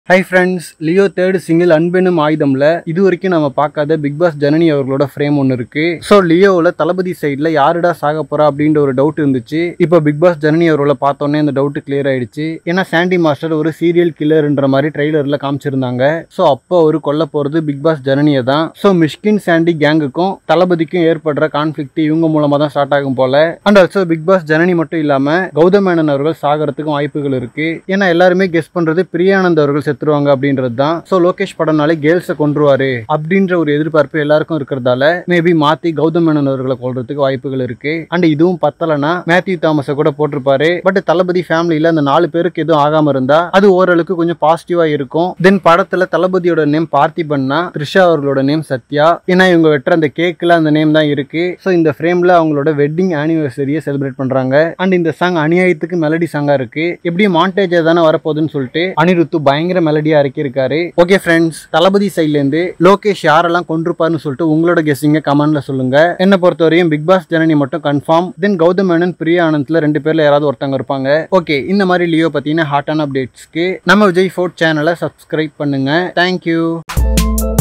high friends Leo third single அன்பெனும் ஆயுதம்ல இது வரைக்கும் நம்ம பார்க்காத பிக் பாஸ் ஜனனி அவர்களோட ஃப்ரேம் ஒன்று இருக்கு ஸோ லியோவில் தளபதி சைடில் யாருடா சாக போறா அப்படின்ற ஒரு டவுட் இருந்துச்சு இப்போ பிக் பாஸ் ஜனனி அவர்களை பார்த்தோன்னே அந்த டவுட் கிளியர் ஆயிடுச்சு ஏன்னா சாண்டி மாஸ்டர் ஒரு சீரியல் கில்லர்ன்ற மாதிரி ட்ரெய்லரில் காமிச்சிருந்தாங்க ஸோ அப்போ அவர் கொல்ல போகிறது பிக் பாஸ் ஜனனியை தான் ஸோ மிஷ்கின் சாண்டி கேங்குக்கும் தளபதிக்கும் ஏற்படுற கான்ஃப்ளிக்ட் இவங்க மூலமாக தான் ஸ்டார்ட் ஆகும் போல அண்ட் ஆல்சோ பிக் பாஸ் ஜனனி மட்டும் இல்லாமல் கௌதம் மேனன் அவர்கள் சாகிறதுக்கும் வாய்ப்புகள் இருக்கு ஏன்னா எல்லாருமே கெஸ் பண்றது பிரியானந்த் அவர்கள் செத்துருவாங்க அப்படின்றது தான் ஸோ லோகேஷ் படம்னாலே கேர்ள்ஸை கொன்றுவாரு அப்படின்ற ஒரு எதிர்பார்ப்பு எல்லாருக்கும் இருக்கிறதால மேபி மாத்தி கௌதம் மேனன் அவர்களை கொல்றதுக்கு வாய்ப்புகள் இருக்கு அண்ட் இதுவும் பத்தலனா மேத்யூ தாமஸை கூட போட்டிருப்பாரு பட் தளபதி ஃபேமிலியில அந்த நாலு பேருக்கு எதுவும் ஆகாம இருந்தா அது ஓரளவுக்கு கொஞ்சம் பாசிட்டிவா இருக்கும் தென் படத்துல தளபதியோட நேம் பார்த்திபன்னா த்ரிஷா அவர்களோட நேம் சத்யா ஏன்னா இவங்க வெட்டுற அந்த கேக்ல அந்த நேம் தான் இருக்கு ஸோ இந்த ஃப்ரேம்ல அவங்களோட வெட்டிங் ஆனிவர்சரியை செலிப்ரேட் பண்றாங்க அண்ட் இந்த சாங் அநியாயத்துக்கு மெலடி சாங்கா இருக்கு எப்படியும் மாண்டேஜ் தானே வரப்போகுதுன்னு சொல்லிட்டு அனிருத்து பயங்கர மெலடியா இறக்கியிருக்காரு ஓகே ஃப்ரெண்ட்ஸ் தளபதி சைட்ல இருந்து லோகேஷ் யாரெல்லாம் கொண்டிருப்பாருன்னு சொல்லிட்டு உங்களோட கெஸ்ஸிங்க கமெண்ட்ல சொல்லுங்க என்ன பொறுத்தவரையும் பிக் பாஸ் ஜனனி மட்டும் கன்ஃபார்ம் தென் கௌதம் மேனன் பிரியா ஆனந்த்ல ரெண்டு பேர்ல யாராவது ஒருத்தவங்க இருப்பாங்க ஓகே இந்த மாதிரி லியோ பத்தின ஹாட்டான அப்டேட்ஸ்க்கு நம்ம விஜய் ஃபோர்ட் சேனலை சப்ஸ்கிரைப் பண்ணுங்க தேங்க்யூ